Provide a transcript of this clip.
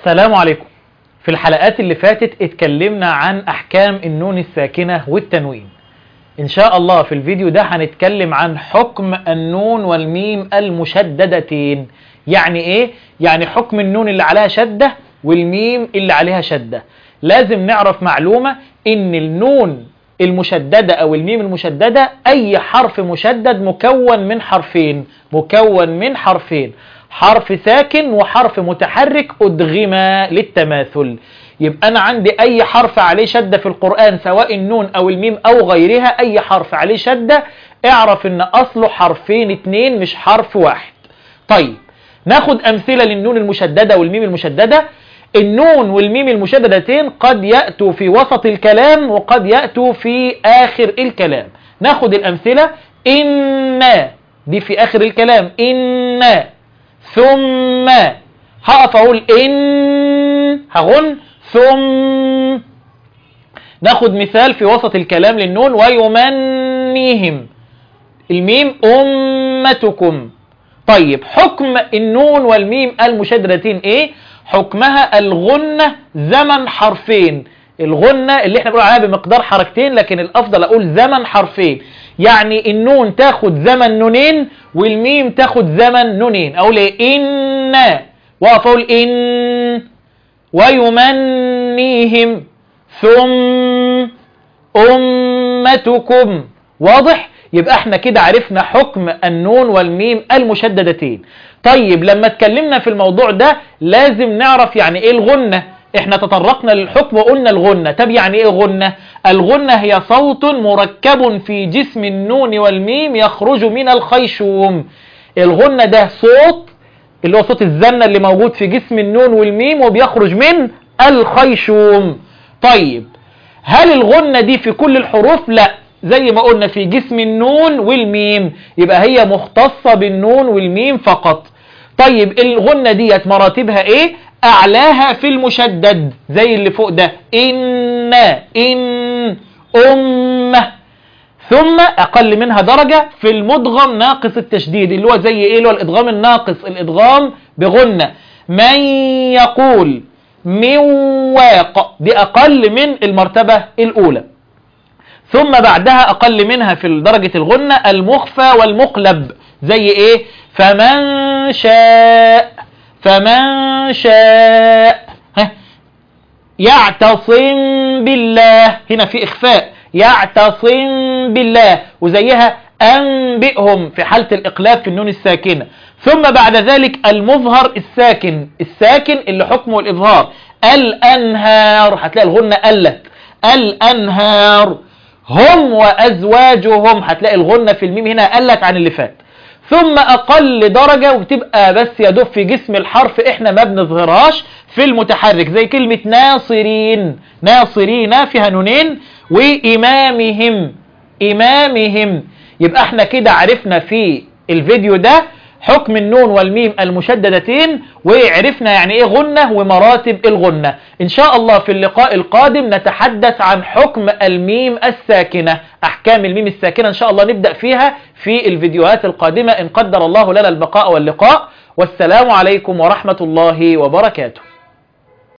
السلام عليكم في الحلقات اللي فاتت اتكلمنا عن احكام النون الساكنة والتنوين ان شاء الله في الفيديو ده هنتكلم عن حكم النون والميم المشددتين يعني ايه يعني حكم النون اللي عليها شدة والميم اللي عليها شدة لازم نعرف معلومة ان النون المشددة او الميم المشددة اي حرف مشدد مكون من حرفين مكون من حرفين حرف ساكن وحرف متحرك أدغما للتماثل يبقى أنا عندي أي حرف عليه شدة في القرآن سواء النون أو الميم أو غيرها أي حرف عليه شدة اعرف إن أصله حرفين اتنين مش حرف واحد طيب ناخد أمثلة للنون المشددة والميم المشددة النون والميم المشددتين قد يأتوا في وسط الكلام وقد يأتوا في آخر الكلام ناخد الأمثلة إنا دي في آخر الكلام إنا ثم هقف اقول ان هغن ثم ناخد مثال في وسط الكلام للنون ويمنيهم الميم امتكم طيب حكم النون والميم المشددتين ايه حكمها الغنة زمن حرفين الغنة اللي احنا بنقول عليها بمقدار حركتين لكن الافضل اقول زمن حرفين يعني النون تاخد زمن نونين والميم تاخد زمن نونين اقول ايه ان واقف اقول ان ويمنيهم ثم امتكم واضح يبقى احنا كده عرفنا حكم النون والميم المشددتين طيب لما اتكلمنا في الموضوع ده لازم نعرف يعني ايه الغنة احنا تطرقنا للحكم وقلنا الغنة طب يعني ايه غنة الغنة هي صوت مركب في جسم النون والميم يخرج من الخيشوم الغنة ده صوت اللي هو صوت الزنة اللي موجود في جسم النون والميم وبيخرج من الخيشوم طيب هل الغنة دي في كل الحروف لا زي ما قلنا في جسم النون والميم يبقى هي مختصة بالنون والميم فقط طيب الغنة ديت مراتبها ايه أعلاها في المشدد زي اللي فوق ده إن إن أمة ثم أقل منها درجة في المدغم ناقص التشديد اللي هو زي إيه اللي هو الإدغام الناقص الإدغام بغنة من يقول من واق دي أقل من المرتبة الأولى ثم بعدها أقل منها في درجة الغنة المخفى والمقلب زي إيه فمن شاء فمن شاء يعتصم بالله هنا في إخفاء يعتصم بالله وزيها أنبئهم في حالة الإقلاب في النون الساكنة ثم بعد ذلك المظهر الساكن الساكن اللي حكمه الإظهار الأنهار هتلاقي الغنة قلت الأنهار هم وأزواجهم هتلاقي الغنة في الميم هنا قلت عن اللي فات ثم أقل درجة وتبقى بس يدف في جسم الحرف إحنا ما بنظهرهاش في المتحرك زي كلمة ناصرين ناصرين فيها نونين وإمامهم إمامهم يبقى احنا كده عرفنا في الفيديو ده حكم النون والميم المشددتين وعرفنا يعني ايه غنة ومراتب الغنة ان شاء الله في اللقاء القادم نتحدث عن حكم الميم الساكنة احكام الميم الساكنة ان شاء الله نبدأ فيها في الفيديوهات القادمة ان قدر الله لنا البقاء واللقاء والسلام عليكم ورحمة الله وبركاته